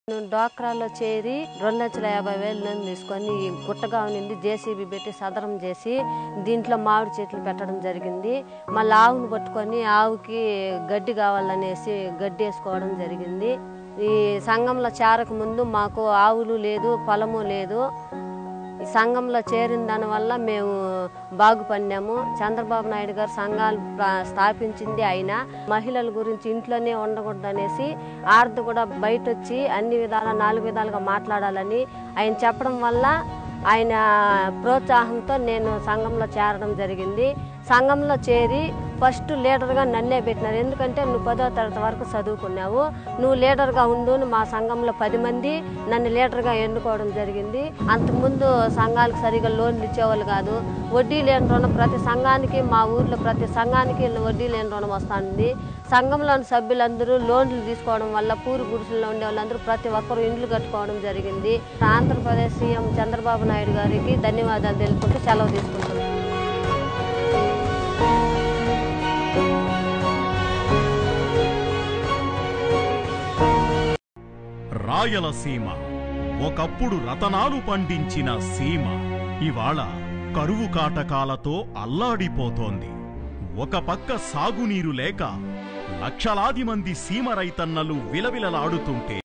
నేను డ్వాక్రాలో చేరి రెండు లక్షల యాభై వేలు లోన్ తీసుకొని ఈ గుట్టగా ఉండింది జేసీబీ పెట్టి సదరం చేసి దీంట్లో మామిడి చెట్లు పెట్టడం జరిగింది మళ్ళీ ఆవును పట్టుకొని ఆవుకి గడ్డి కావాలనేసి గడ్డి వేసుకోవడం జరిగింది ఈ సంఘంలో చేరక ముందు మాకు ఆవులు లేదు పొలము లేదు ఈ సంఘంలో చేరిన దానివల్ల మేము బాగుపడినాము చంద్రబాబు నాయుడు గారు సంఘాలు ప్ర- స్థాపించింది ఆయన మహిళల గురించి ఇంట్లోనే ఉండకూడదు అనేసి ఆడది కూడా బయట వచ్చి అన్ని విధాల నాలుగు విధాలుగా మాట్లాడాలని ఆయన చెప్పడం వల్ల ఆయన ప్రోత్సాహంతో నేను సంఘంలో చేరడం జరిగింది సంఘంలో చేరి ఫస్ట్ లీడర్గా నన్నే పెట్టినారు ఎందుకంటే నువ్వు పదో తరగతి వరకు చదువుకున్నావు నువ్వు లీడర్గా ఉండు అని మా సంఘంలో పది మంది నన్ను లీడర్గా ఎన్నుకోవడం జరిగింది అంతకుముందు సంఘాలకు సరిగా లోన్లు ఇచ్చేవాళ్ళు కాదు వడ్డీ లేని రుణం ప్రతి సంఘానికి మా ఊర్లో ప్రతి సంఘానికి వడ్డీ లేని రుణం వస్తుంది సంఘంలోని సభ్యులందరూ లోన్లు తీసుకోవడం వల్ల పూరి గుడిసెల్లో ఉండే వాళ్ళందరూ ప్రతి ఒక్కరూ ఇండ్లు కట్టుకోవడం జరిగింది ఆంధ్రప్రదేశ్ సీఎం చంద్రబాబు నాయుడు గారికి ధన్యవాదాలు తెలుపుకుంటూ సెలవు తీసుకుంటున్నాను రాయలసీమ ఒకప్పుడు రతనాలు పండించిన సీమ ఇవాళ కరువు కాటకాలతో అల్లాడిపోతోంది ఒక పక్క సాగునీరు లేక లక్షలాది మంది సీమ రైతన్నలు విలవిలలాడుతుంటే